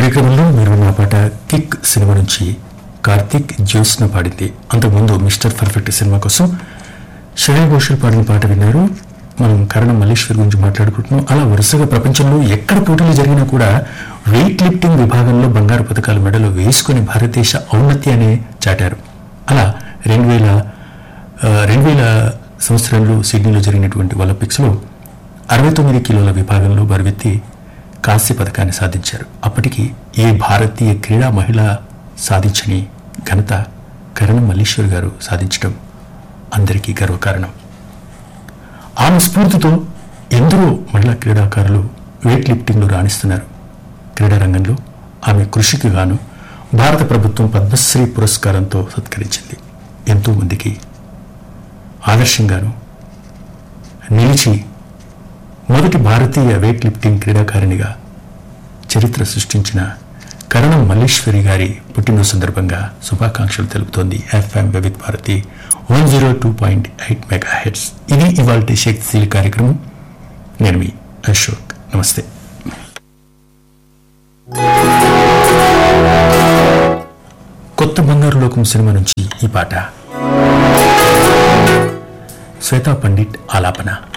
కార్యక్రమంలో మీరు నా పాట కిక్ సినిమా నుంచి కార్తిక్ జ్యోత్స్న పాడింది అంతకుముందు మిస్టర్ పర్ఫెక్ట్ సినిమా కోసం శ్రేయ ఘోషల్ పాడిన పాట విన్నారు మనం కరణం మల్లేశ్వర్ గురించి మాట్లాడుకుంటున్నాం అలా వరుసగా ప్రపంచంలో ఎక్కడ పోటీలు జరిగినా కూడా వెయిట్ లిఫ్టింగ్ విభాగంలో బంగారు పథకాలు మెడలు వేసుకుని భారతదేశ ఔన్నత్యాన్ని చాటారు అలా రెండు వేల ఆ, రెండు వేల సంవత్సరంలో సిడ్నీలో జరిగినటువంటి ఒలింపిక్స్లో అరవై తొమ్మిది కిలోల విభాగంలో బరువెత్తి కాంస్య పథకాన్ని సాధించారు అప్పటికి ఏ భారతీయ క్రీడా మహిళ సాధించని ఘనత కరణం మల్లీశ్వర్ గారు సాధించడం అందరికీ గర్వకారణం ఆమె స్ఫూర్తితో ఎందరో మహిళా క్రీడాకారులు వెయిట్ లిఫ్టింగ్లో రాణిస్తున్నారు క్రీడా రంగంలో ఆమె కృషికి గాను భారత ప్రభుత్వం పద్మశ్రీ పురస్కారంతో సత్కరించింది ఎంతో మందికి ఆదర్శంగాను నిలిచి మొదటి భారతీయ వెయిట్ లిఫ్టింగ్ క్రీడాకారిణిగా చరిత్ర సృష్టించిన కరణం మల్లేశ్వరి గారి పుట్టినరోజు సందర్భంగా శుభాకాంక్షలు తెలుపుతోంది FM Vividh Bharati one zero two point eight mega hertz ఇది ఇవాళ శక్తిశీల కార్యక్రమం నేను మీ అశోక్ నమస్తే కొత్త బంగారు లోకం సినిమా నుంచి ఈ పాట శ్వేతా పండిట్ ఆలాపన